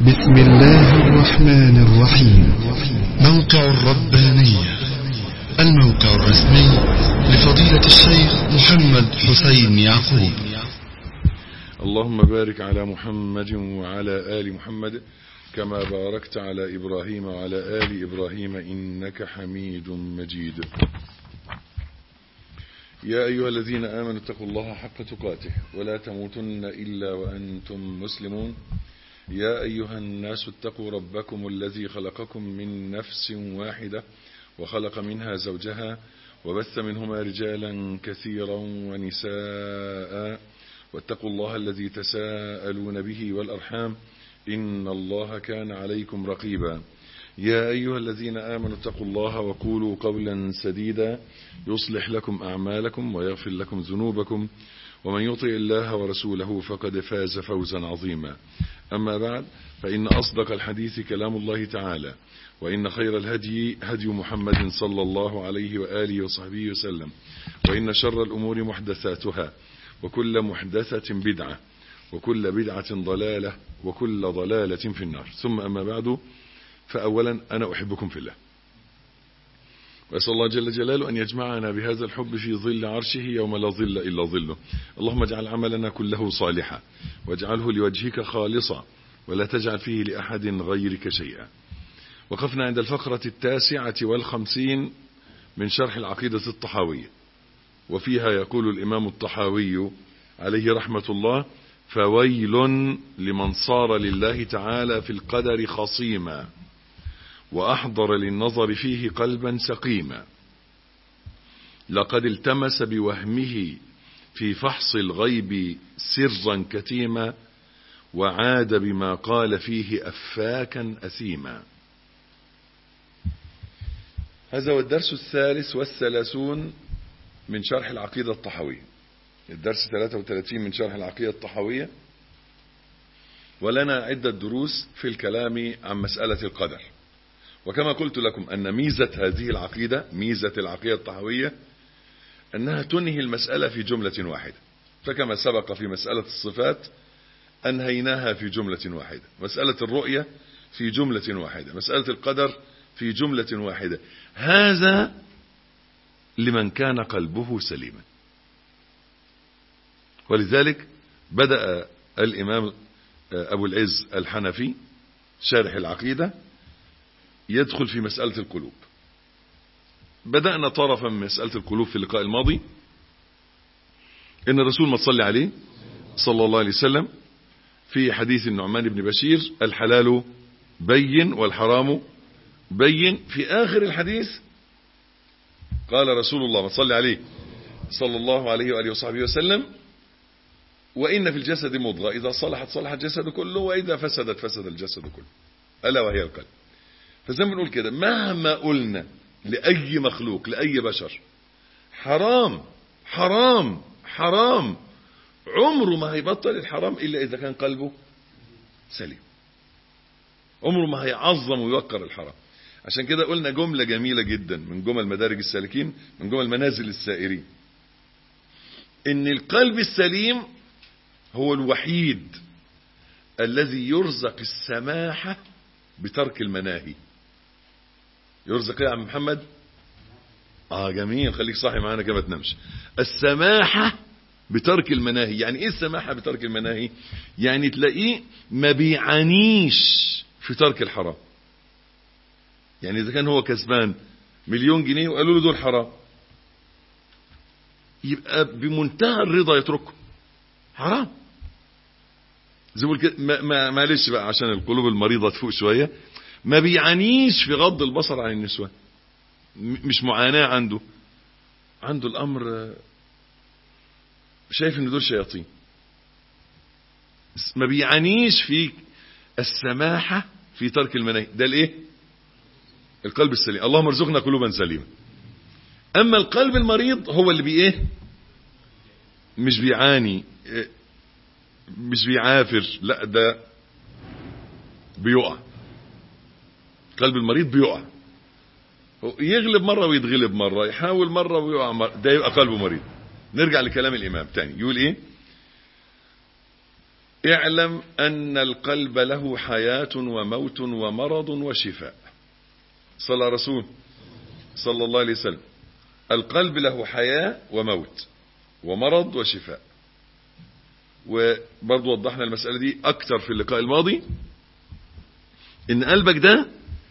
بسم الله الرحمن الرحيم موقع الربانية الموقع الرسمي لفضيلة الشيخ محمد حسين يعقوب اللهم بارك على محمد وعلى آل محمد كما باركت على إبراهيم وعلى آل إبراهيم إنك حميد مجيد يا أيها الذين آمنوا اتقوا الله حق تقاته ولا تموتن إلا وأنتم مسلمون يا أيها الناس اتقوا ربكم الذي خلقكم من نفس واحدة وخلق منها زوجها وبث منهما رجالا كثيرا ونساء واتقوا الله الذي تساءلون به والأرحام إن الله كان عليكم رقيبا يا أيها الذين آمنوا اتقوا الله وقولوا قولا سديدا يصلح لكم أعمالكم ويغفر لكم ذنوبكم ومن يطع الله ورسوله فقد فاز فوزا عظيما أما بعد فإن أصدق الحديث كلام الله تعالى وإن خير الهدي هدي محمد صلى الله عليه وآله وصحبه وسلم وإن شر الأمور محدثاتها وكل محدثة بدعة وكل بدعة ضلالة وكل ضلالة في النار ثم أما بعد فأولا أنا أحبكم في الله وأسأل الله جل جلاله أن يجمعنا بهذا الحب في ظل عرشه يوم لا ظل إلا ظله اللهم اجعل عملنا كله صالحا واجعله لوجهك خالصا ولا تجعل فيه لأحد غيرك شيئا وقفنا عند الفقرة التاسعة والخمسين من شرح العقيدة الطحاوية وفيها يقول الإمام الطحاوي عليه رحمة الله فويل لمن صار لله تعالى في القدر خصيما وأحضر للنظر فيه قلبا سقيما لقد التمس بوهمه في فحص الغيب سرا كتيما وعاد بما قال فيه أفاكا أثيما هذا هو الدرس الثالث والثلاثون من شرح العقيدة الطحوية الدرس 33 من شرح العقيدة الطحوية ولنا عدة دروس في الكلام عن مسألة القدر وكما قلت لكم أن ميزة هذه العقيدة ميزة العقيدة الطحوية أنها تنهي المسألة في جملة واحدة فكما سبق في مسألة الصفات أنهيناها في جملة واحدة مسألة الرؤية في جملة واحدة مسألة القدر في جملة واحدة هذا لمن كان قلبه سليما ولذلك بدأ الإمام أبو العز الحنفي شارح العقيدة يدخل في مسألة القلوب بدأنا طرفا من مسألة القلوب في اللقاء الماضي إن الرسول ما تصلي عليه صلى الله عليه وسلم في حديث النعمان بن بشير الحلال بين والحرام بين في آخر الحديث قال رسول الله ما تصلي عليه صلى الله عليه وآله وصحبه وسلم وإن في الجسد مضغة إذا صلحت صلح الجسد كله وإذا فسدت فسد الجسد كله ألا وهي القلب فزي ما بنقول كده مهما قلنا لأي مخلوق لأي بشر حرام حرام حرام عمره ما هيبطل الحرام إلا إذا كان قلبه سليم عمره ما هيعظم ويوقر الحرام عشان كده قلنا جملة جميلة جدا من جمل مدارج السالكين من جمل منازل السائرين ان القلب السليم هو الوحيد الذي يرزق السماحة بترك المناهي يرزق يا عم محمد اه جميل خليك صاحي معانا كما تنامش السماحة بترك المناهي يعني ايه السماحة بترك المناهي يعني تلاقيه ما بيعانيش في ترك الحرام يعني اذا كان هو كسبان مليون جنيه وقالوا له دول حرام يبقى بمنتهى الرضا يتركه حرام زي ما كده ما معلش بقى عشان القلوب المريضة تفوق شوية ما بيعانيش في غض البصر عن النسوان مش معاناة عنده عنده الأمر شايف ان دول شياطين ما بيعانيش في السماحة في ترك المناهي ده الايه القلب السليم اللهم ارزقنا قلوبا سليمة اما القلب المريض هو اللي بي ايه مش بيعاني مش بيعافر لا ده بيقع القلب المريض بيقع يغلب مرة ويتغلب مرة يحاول مرة ويقع مرة ده يبقى قلبه مريض نرجع لكلام الإمام تاني يقول إيه اعلم أن القلب له حياة وموت ومرض وشفاء صلى رسول صلى الله عليه وسلم القلب له حياة وموت ومرض وشفاء وبرضو وضحنا المسألة دي أكتر في اللقاء الماضي إن قلبك ده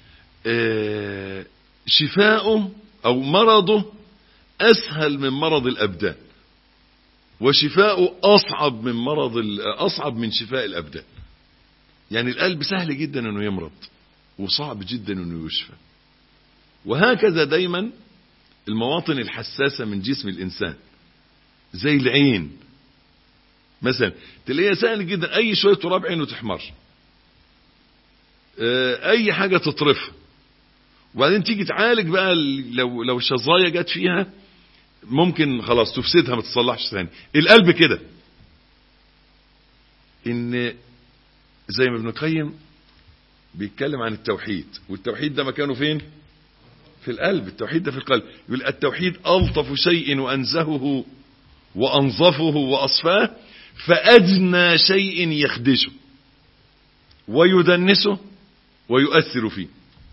شفاؤه أو مرضه أسهل من مرض الأبدان وشفاؤه أصعب من مرض أصعب من شفاء الأبدان يعني القلب سهل جدا أنه يمرض وصعب جدا أنه يشفى وهكذا دايما المواطن الحساسة من جسم الإنسان زي العين مثلا تلاقيها سهل جدا أي شوية تراب عينه تحمر أي حاجة تطرفها وبعدين تيجي تعالج بقى لو لو شظايا جت فيها ممكن خلاص تفسدها ما تصلحش ثاني القلب كده ان زي ما ابن القيم بيتكلم عن التوحيد والتوحيد ده مكانه فين في القلب التوحيد ده في القلب يقول التوحيد ألطف شيء وأنزهه وأنظفه وأصفاه فأدنى شيء يخدشه ويدنسه ويؤثر فيه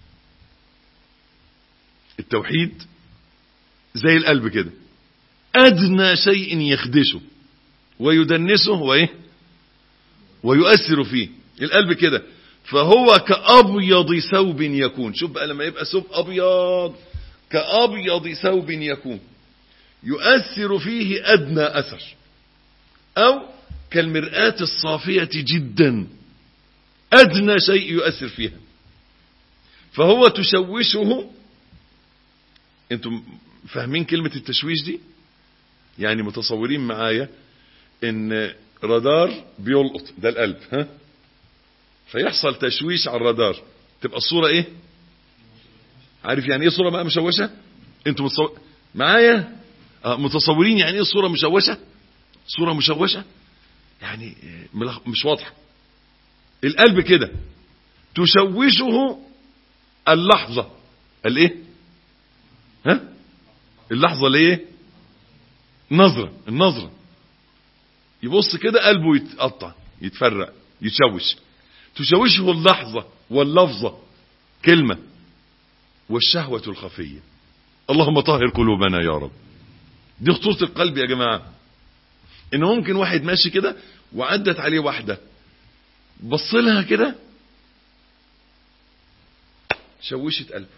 التوحيد زي القلب كده أدنى شيء يخدشه ويدنسه وإيه ويؤثر فيه القلب كده فهو كأبيض ثوب يكون شوف بقى لما يبقى ثوب أبيض كأبيض ثوب يكون يؤثر فيه أدنى أثر أو كالمرآة الصافية جدا أدنى شيء يؤثر فيها فهو تشوشه انتم فاهمين كلمة التشويش دي يعني متصورين معايا ان رادار بيلقط ده القلب ها فيحصل تشويش على الرادار تبقى الصورة ايه عارف يعني ايه صورة بقى مشوشة انتم متصور... معايا آه متصورين يعني ايه صورة مشوشة صورة مشوشة يعني مش واضحة القلب كده تشوشه اللحظة الايه ها اللحظة ليه نظرة النظرة يبص كده قلبه يتقطع يتفرق يتشوش تشوشه اللحظة واللفظة كلمة والشهوة الخفية اللهم طهر قلوبنا يا رب دي خطورة القلب يا جماعة ان ممكن واحد ماشي كده وعدت عليه واحدة بص لها كده شوشت قلبه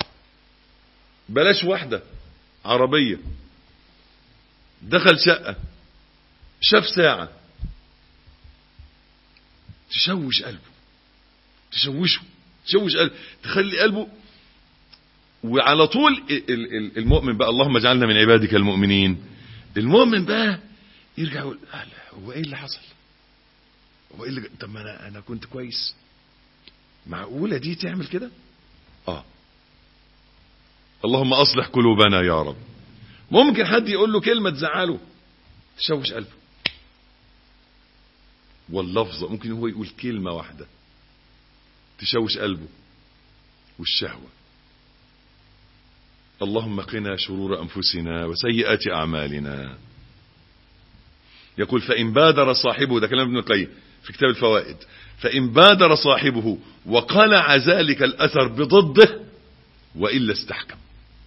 بلاش واحدة عربية دخل شقة شاف ساعة تشوش قلبه تشوشه تشوش قلبه تخلي قلبه وعلى طول المؤمن بقى اللهم اجعلنا من عبادك المؤمنين المؤمن بقى يرجع يقول هو ايه اللي حصل هو ايه اللي طب ما انا انا كنت كويس معقوله دي تعمل كده اه اللهم اصلح قلوبنا يا رب ممكن حد يقول له كلمه تزعله تشوش قلبه واللفظه ممكن هو يقول كلمه واحده تشوش قلبه والشهوه اللهم قنا شرور انفسنا وسيئات اعمالنا يقول فإن بادر صاحبه ده كلام ابن القيم في كتاب الفوائد فإن بادر صاحبه وقلع ذلك الأثر بضده وإلا استحكم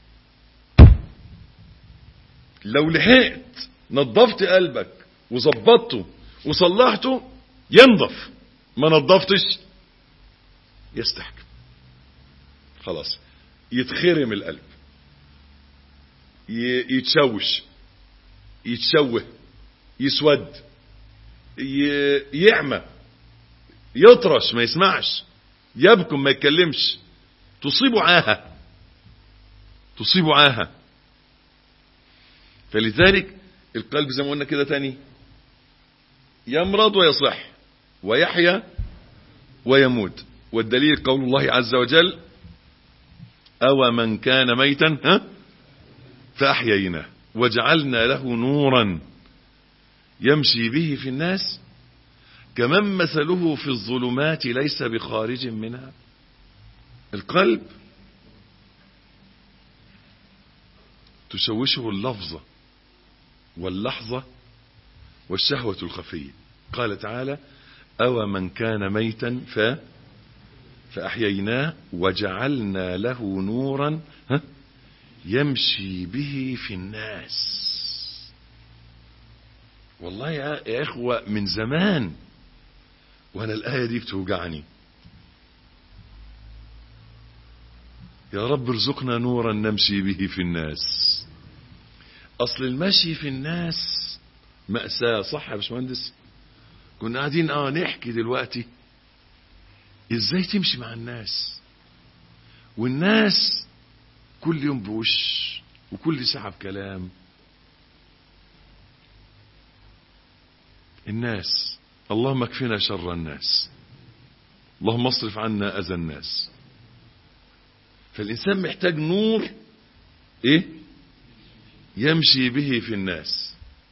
لو لحقت نظفت قلبك وظبطته وصلحته ينظف ما نظفتش يستحكم خلاص يتخرم القلب يتشوش يتشوه يسود يعمى يطرش ما يسمعش يبكم ما يتكلمش تصيبه عاهة تصيبه عاهة فلذلك القلب زي ما قلنا كده تاني يمرض ويصح ويحيا ويموت والدليل قول الله عز وجل أو من كان ميتا ها فأحييناه وجعلنا له نورا يمشي به في الناس كمن مثله في الظلمات ليس بخارج منها القلب تشوشه اللفظة واللحظة والشهوة الخفية قال تعالى أو من كان ميتا ف فأحييناه وجعلنا له نورا ها يمشي به في الناس والله يا إخوة من زمان وأنا الآية دي بتوجعني يا رب ارزقنا نورا نمشي به في الناس أصل المشي في الناس مأساة صح يا باشمهندس كنا قاعدين اه نحكي دلوقتي ازاي تمشي مع الناس والناس كل يوم بوش وكل ساعة بكلام الناس اللهم اكفنا شر الناس اللهم اصرف عنا اذى الناس فالانسان محتاج نور ايه يمشي به في الناس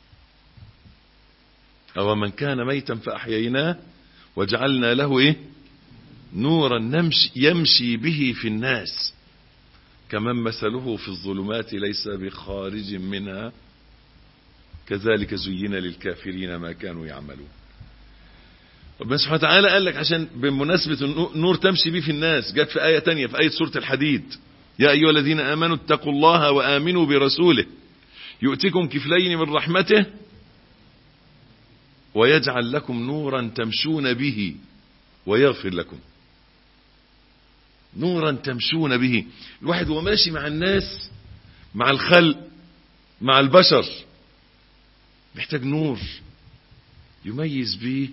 او من كان ميتا فاحييناه وجعلنا له ايه نورا نمشي يمشي به في الناس كمن مثله في الظلمات ليس بخارج منها كذلك زين للكافرين ما كانوا يعملون ربنا سبحانه وتعالى قال لك عشان بمناسبة النور تمشي به في الناس جت في آية تانية في آية سورة الحديد يا أيها الذين آمنوا اتقوا الله وآمنوا برسوله يؤتكم كفلين من رحمته ويجعل لكم نورا تمشون به ويغفر لكم نورا تمشون به الواحد هو ماشي مع الناس مع الخلق مع البشر محتاج نور يميز به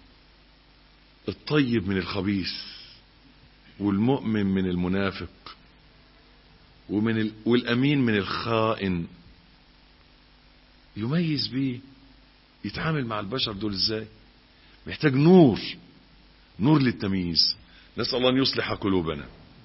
الطيب من الخبيث والمؤمن من المنافق ومن ال... والأمين من الخائن يميز به يتعامل مع البشر دول ازاي محتاج نور نور للتمييز نسأل الله أن يصلح قلوبنا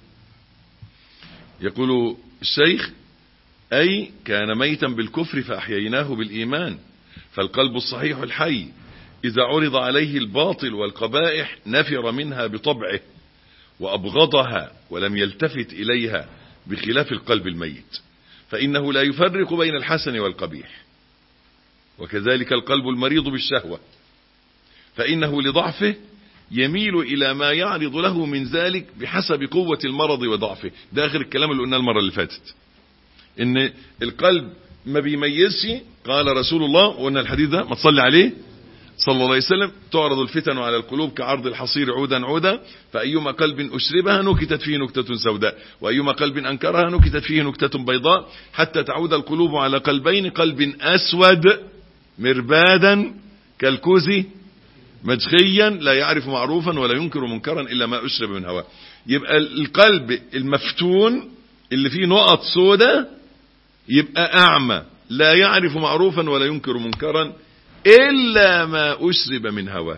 يقول الشيخ أي كان ميتا بالكفر فأحييناه بالإيمان فالقلب الصحيح الحي إذا عرض عليه الباطل والقبائح نفر منها بطبعه وأبغضها ولم يلتفت إليها بخلاف القلب الميت فإنه لا يفرق بين الحسن والقبيح وكذلك القلب المريض بالشهوة فإنه لضعفه يميل إلى ما يعرض له من ذلك بحسب قوة المرض وضعفه ده آخر الكلام اللي قلناه المرة اللي فاتت إن القلب ما بيميزش قال رسول الله وقلنا الحديث ده ما تصلي عليه صلى الله عليه وسلم تعرض الفتن على القلوب كعرض الحصير عودا عودا فأيما قلب أشربها نكتت فيه نكتة سوداء وأيما قلب أنكرها نكتت فيه نكتة بيضاء حتى تعود القلوب على قلبين قلب أسود مربادا كالكوز مجخيا لا يعرف معروفا ولا ينكر منكرا إلا ما أشرب من هواه يبقى القلب المفتون اللي فيه نقط سوداء يبقى أعمى لا يعرف معروفا ولا ينكر منكرا إلا ما أشرب من هواه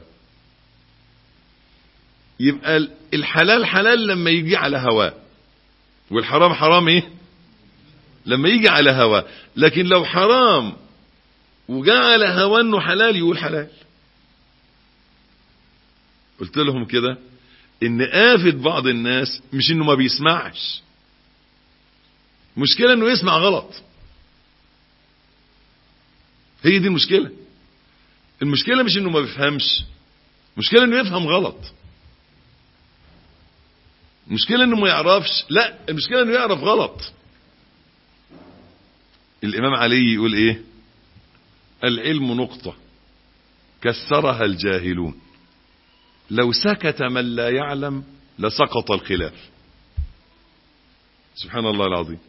يبقى الحلال حلال لما يجي على هواه والحرام حرام ايه لما يجي على هواه لكن لو حرام وجاء على هواه انه حلال يقول حلال قلت لهم كده ان آفة بعض الناس مش انه ما بيسمعش مشكلة انه يسمع غلط هي دي المشكلة المشكلة مش انه ما بيفهمش المشكلة انه يفهم غلط المشكلة انه ما يعرفش لا المشكلة انه يعرف غلط الامام علي يقول ايه العلم نقطة كسرها الجاهلون لو سكت من لا يعلم لسقط الخلاف سبحان الله العظيم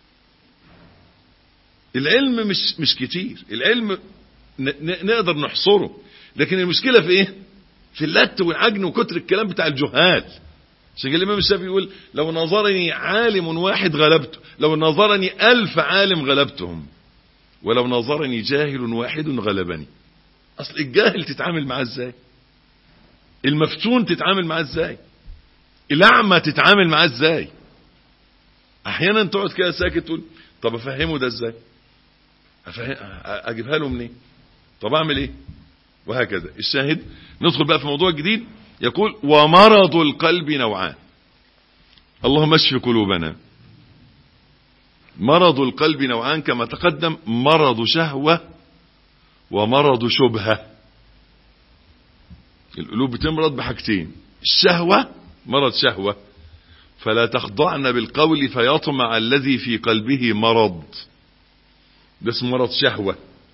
العلم مش مش كتير العلم نقدر نحصره لكن المشكلة في ايه في اللت والعجن وكتر الكلام بتاع الجهال عشان الامام الشافعي يقول لو نظرني عالم واحد غلبته لو نظرني ألف عالم غلبتهم ولو نظرني جاهل واحد غلبني اصل الجاهل تتعامل معاه ازاي المفتون تتعامل معاه ازاي الاعمى تتعامل معاه ازاي احيانا تقعد كده ساكت تقول طب افهمه ده ازاي أفهم... اجيبها له منين طب اعمل ايه وهكذا الشاهد ندخل بقى في موضوع جديد يقول ومرض القلب نوعان اللهم اشف قلوبنا مرض القلب نوعان كما تقدم مرض شهوة ومرض شبهة القلوب بتمرض بحاجتين الشهوة مرض شهوة فلا تخضعن بالقول فيطمع الذي في قلبه مرض ده اسمه مرض شهوة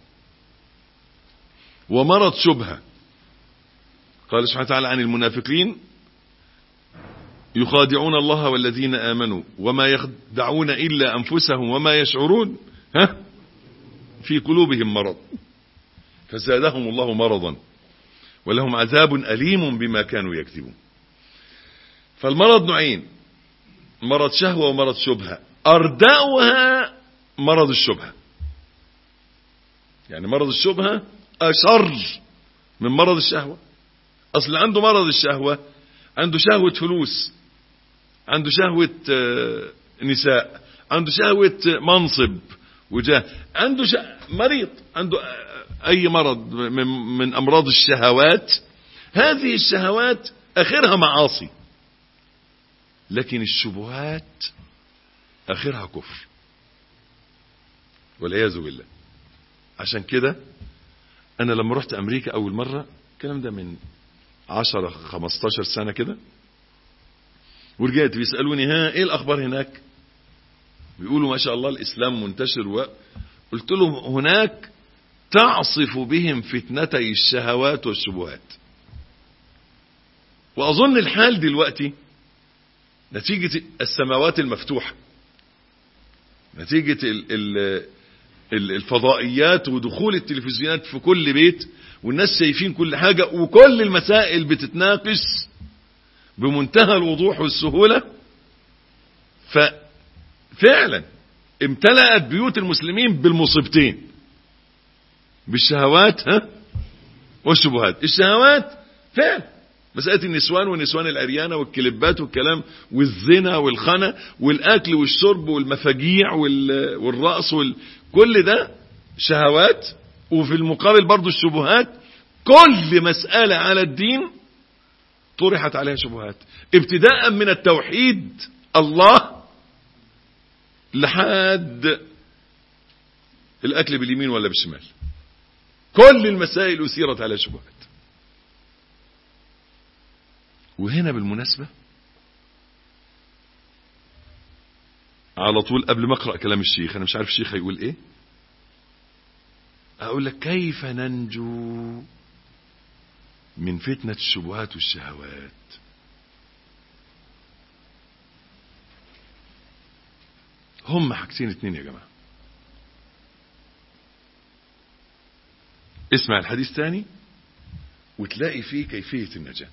ومرض شبهة قال سبحانه وتعالى عن المنافقين يخادعون الله والذين آمنوا وما يخدعون إلا أنفسهم وما يشعرون ها في قلوبهم مرض فزادهم الله مرضا ولهم عذاب أليم بما كانوا يكذبون فالمرض نوعين مرض شهوة ومرض شبهة أرداؤها مرض الشبهة يعني مرض الشبهة أشر من مرض الشهوة أصل عنده مرض الشهوة عنده شهوة فلوس عنده شهوة نساء عنده شهوة منصب وجاه عنده شه... مريض عنده أي مرض من, من أمراض الشهوات هذه الشهوات آخرها معاصي لكن الشبهات آخرها كفر والعياذ بالله عشان كده أنا لما رحت أمريكا أول مرة الكلام ده من 10 15 سنة كده ورجعت بيسألوني ها ايه الأخبار هناك بيقولوا ما شاء الله الإسلام منتشر و... قلت لهم هناك تعصف بهم فتنتي الشهوات والشبهات وأظن الحال دلوقتي نتيجة السماوات المفتوحة نتيجة ال ال الفضائيات ودخول التلفزيونات في كل بيت والناس شايفين كل حاجة وكل المسائل بتتناقش بمنتهى الوضوح والسهولة ففعلا امتلأت بيوت المسلمين بالمصيبتين بالشهوات ها والشبهات الشهوات فعلا مسألة النسوان والنسوان العريانة والكليبات والكلام والزنا والخنا والأكل والشرب والمفاجيع والرأس وال... كل ده شهوات وفي المقابل برضو الشبهات كل مسألة على الدين طرحت عليها شبهات ابتداء من التوحيد الله لحد الأكل باليمين ولا بالشمال كل المسائل أثيرت على شبهات وهنا بالمناسبة على طول قبل ما اقرا كلام الشيخ انا مش عارف الشيخ هيقول ايه اقول لك كيف ننجو من فتنة الشبهات والشهوات هم حاجتين اتنين يا جماعة اسمع الحديث تاني وتلاقي فيه كيفية النجاة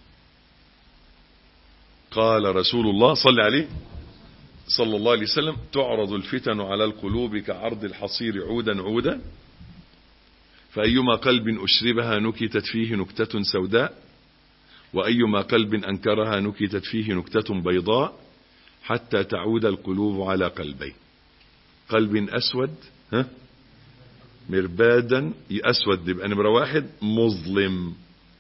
قال رسول الله صلى عليه صلى الله عليه وسلم تعرض الفتن على القلوب كعرض الحصير عودا عودا فأيما قلب أشربها نكتت فيه نكتة سوداء وأيما قلب أنكرها نكتت فيه نكتة بيضاء حتى تعود القلوب على قلبين قلب أسود ها مربادا أسود يبقى نمرة واحد مظلم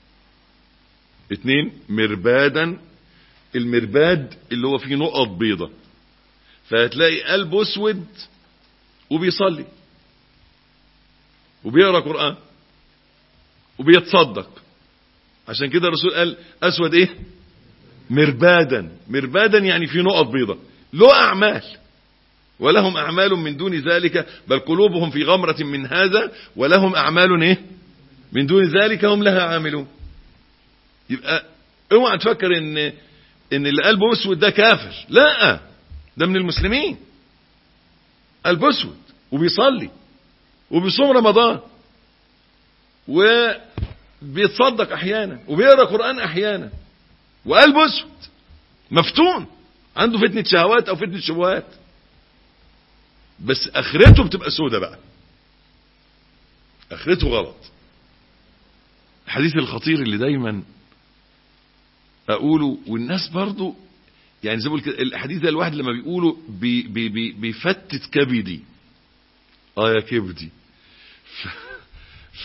اتنين مربادا المرباد اللي هو فيه نقط بيضة فهتلاقي قلب اسود وبيصلي وبيقرا قرآن وبيتصدق عشان كده الرسول قال اسود ايه مربادا مربادا يعني في نقط بيضة له اعمال ولهم اعمال من دون ذلك بل قلوبهم في غمرة من هذا ولهم اعمال ايه من دون ذلك هم لها عاملون يبقى اوعى تفكر ان ان اللي قلبه اسود ده كافر لا ده من المسلمين قلبه اسود وبيصلي وبيصوم رمضان وبيتصدق احيانا وبيقرا قران احيانا وقلبه اسود مفتون عنده فتنه شهوات او فتنه شبهات بس اخرته بتبقى سودة بقى اخرته غلط الحديث الخطير اللي دايما اقوله والناس برضو يعني زي ما بقول كده الحديث ده الواحد لما بيقوله بي بي بي بيفتت كبدي اه يا كبدي ف, ف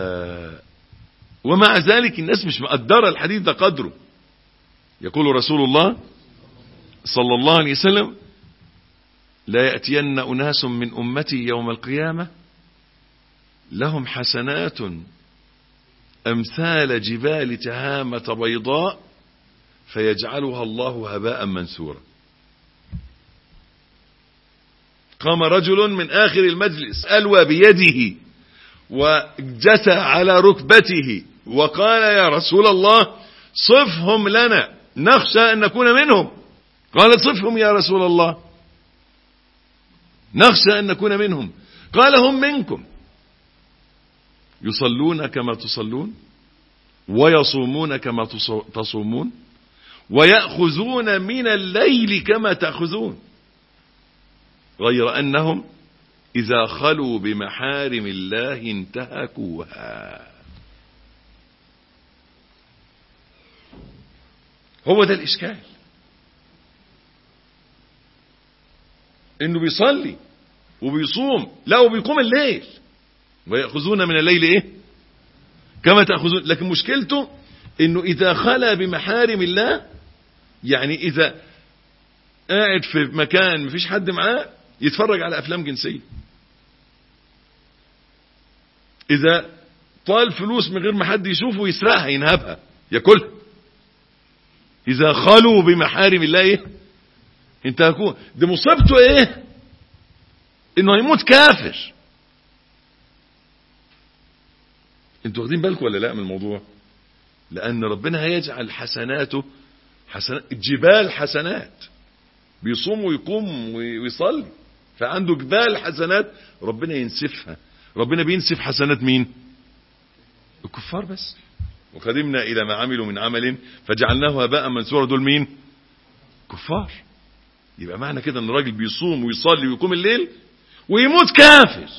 ومع ذلك الناس مش مقدرة الحديث ده قدره يقول رسول الله صلى الله عليه وسلم لا يأتين أناس من أمتي يوم القيامة لهم حسنات أمثال جبال تهامة بيضاء فيجعلها الله هباء منثورا قام رجل من آخر المجلس ألوى بيده وجثى على ركبته وقال يا رسول الله صفهم لنا نخشى أن نكون منهم قال صفهم يا رسول الله نخشى أن نكون منهم قال هم منكم يصلون كما تصلون ويصومون كما تصومون ويأخذون من الليل كما تأخذون غير أنهم إذا خلوا بمحارم الله انتهكوها هو ده الإشكال إنه بيصلي وبيصوم لا وبيقوم الليل ويأخذون من الليل إيه كما تأخذون لكن مشكلته إنه إذا خلى بمحارم الله يعني إذا قاعد في مكان مفيش حد معاه يتفرج على أفلام جنسية إذا طال فلوس من غير ما حد يشوفه يسرقها ينهبها ياكلها إذا خلوا بمحارم الله إيه انتهكوها دي مصيبته إيه إنه يموت كافر انتوا واخدين بالكم ولا لا من الموضوع لأن ربنا هيجعل حسناته حسنات جبال حسنات بيصوم ويقوم ويصلي فعنده جبال حسنات ربنا ينسفها ربنا بينسف حسنات مين الكفار بس وقدمنا إلى ما عملوا من عمل فجعلناه هباء منثورا دول مين كفار يبقى معنى كده ان الراجل بيصوم ويصلي ويقوم الليل ويموت كافر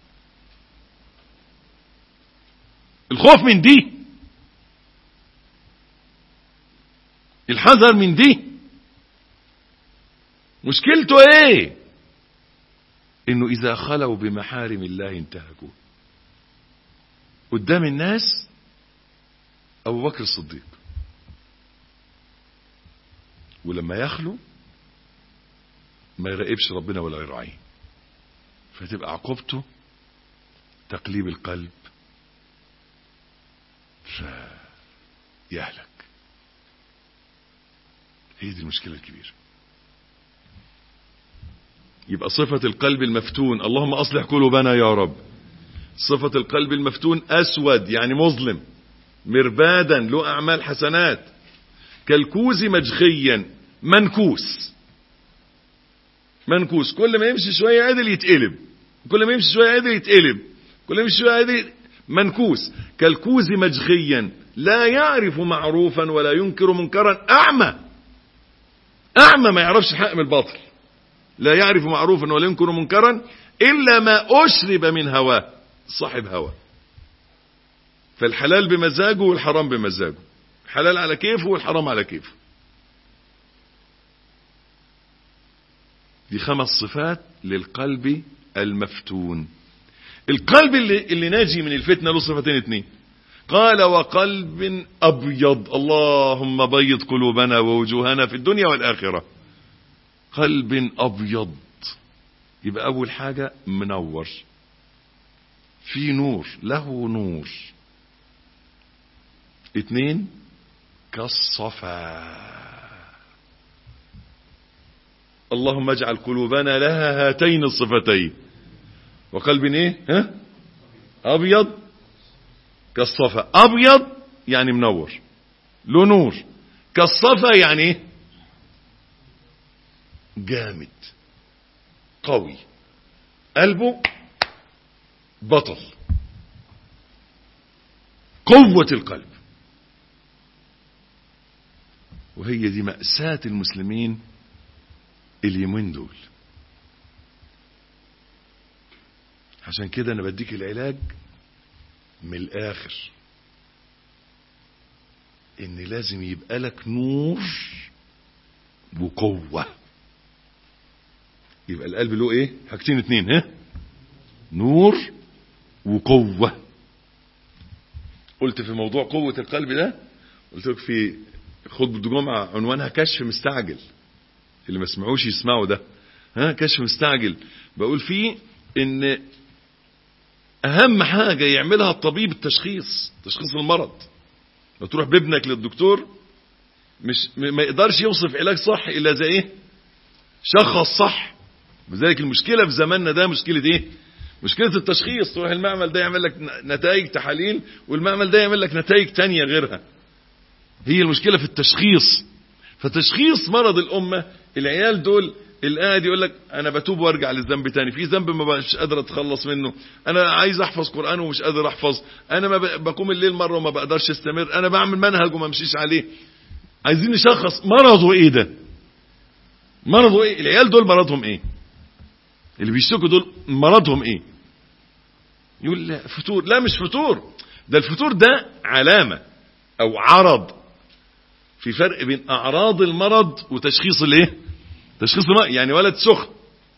الخوف من دي الحذر من دي مشكلته ايه انه اذا خلوا بمحارم الله انتهكوا قدام الناس ابو بكر الصديق ولما يخلو ما يراقبش ربنا ولا يراعيه فتبقى عقوبته تقليب القلب فيهلك هي دي المشكلة الكبيرة يبقى صفة القلب المفتون اللهم أصلح قلوبنا يا رب صفة القلب المفتون أسود يعني مظلم مربادا له أعمال حسنات كالكوز مجخيا منكوس منكوس كل ما يمشي شوية عدل يتقلب كل ما يمشي شوية عدل يتقلب كل ما يمشي شوية عدل منكوس كالكوز مجخيا لا يعرف معروفا ولا ينكر منكرا أعمى أعمى ما يعرفش الحق من الباطل لا يعرف معروفا ولا ينكر منكرا إلا ما أشرب من هواه صاحب هوى فالحلال بمزاجه والحرام بمزاجه الحلال على كيفه والحرام على كيفه دي خمس صفات للقلب المفتون القلب اللي, اللي ناجي من الفتنة له صفتين اتنين قال وقلب أبيض اللهم بيض قلوبنا ووجوهنا في الدنيا والآخرة قلب أبيض يبقى أول حاجة منور في نور له نور اتنين كالصفا اللهم اجعل قلوبنا لها هاتين الصفتين وقلب ايه ها ابيض كالصفا ابيض يعني منور له نور كالصفا يعني ايه جامد قوي قلبه بطل قوة القلب وهي دي مأساة المسلمين اليومين دول عشان كده انا بديك العلاج من الاخر ان لازم يبقى لك نور وقوة يبقى القلب له ايه حاجتين اتنين ها نور وقوة قلت في موضوع قوة القلب ده قلت لك في خطبة جمعة عنوانها كشف مستعجل اللي ما سمعوش يسمعوا ده ها كشف مستعجل بقول فيه ان اهم حاجة يعملها الطبيب التشخيص تشخيص المرض لو تروح بابنك للدكتور مش ما يقدرش يوصف علاج صح الا زي ايه شخص صح لذلك المشكلة في زماننا ده مشكلة ايه مشكلة التشخيص تروح المعمل ده يعمل لك نتائج تحاليل والمعمل ده يعمل لك نتائج تانية غيرها هي المشكلة في التشخيص فتشخيص مرض الأمة العيال دول اللي قاعد يقول لك انا بتوب وارجع للذنب تاني في ذنب ما مش قادر اتخلص منه انا عايز احفظ قران ومش قادر احفظ انا ما بقوم الليل مره وما بقدرش استمر انا بعمل منهج وما امشيش عليه عايزين نشخص مرضه ايه ده مرضه ايه العيال دول مرضهم ايه اللي بيشتكوا دول مرضهم ايه يقول لا فتور لا مش فتور ده الفتور ده علامة او عرض في فرق بين اعراض المرض وتشخيص الايه تشخيص المرض يعني ولد سخن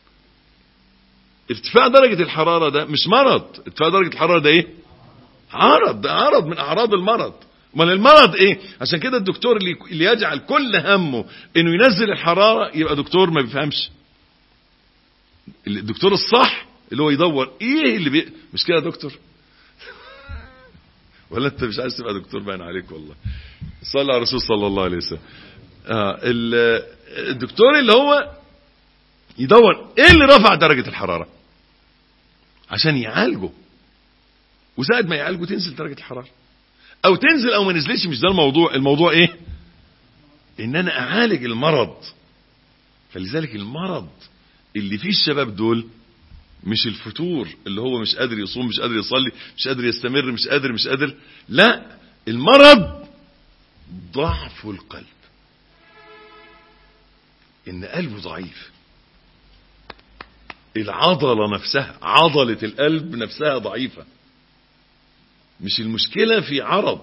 ارتفاع درجة الحرارة ده مش مرض ارتفاع درجة الحرارة ده ايه عرض ده عرض من اعراض المرض امال المرض ايه عشان كده الدكتور اللي اللي يجعل كل همه انه ينزل الحرارة يبقى دكتور ما بيفهمش الدكتور الصح اللي هو يدور ايه اللي بي... مش كده يا دكتور ولا انت مش عايز تبقى دكتور باين عليك والله صلى على الرسول صلى الله عليه وسلم آه الدكتور اللي هو يدور ايه اللي رفع درجة الحرارة عشان يعالجه وساعد ما يعالجه تنزل درجة الحرارة او تنزل او ما نزلتش مش ده الموضوع الموضوع ايه ان انا اعالج المرض فلذلك المرض اللي فيه الشباب دول مش الفتور اللي هو مش قادر يصوم مش قادر يصلي مش قادر يستمر مش قادر مش قادر لا المرض ضعف القلب ان قلبه ضعيف العضلة نفسها عضلة القلب نفسها ضعيفة مش المشكلة في عرض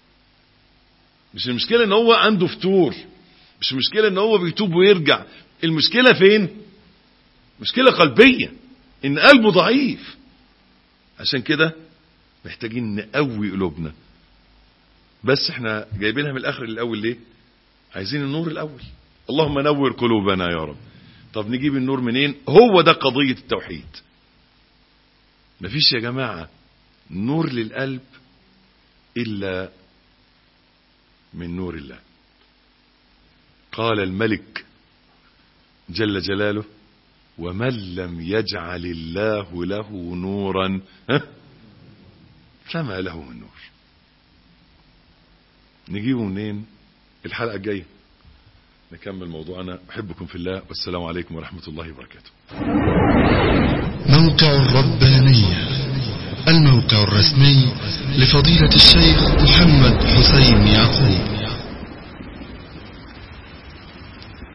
مش المشكلة ان هو عنده فتور مش المشكلة ان هو بيتوب ويرجع المشكلة فين مشكلة قلبية ان قلبه ضعيف عشان كده محتاجين نقوي قلوبنا بس احنا جايبينها من الاخر للاول ليه عايزين النور الاول اللهم نور قلوبنا يا رب طب نجيب النور منين هو ده قضية التوحيد مفيش يا جماعة نور للقلب إلا من نور الله قال الملك جل جلاله ومن لم يجعل الله له نورا فما له من نور نجيبه منين الحلقة الجاية نكمل موضوعنا أحبكم في الله والسلام عليكم ورحمة الله وبركاته موقع الربانية الموقع الرسمي لفضيلة الشيخ محمد حسين يعقوب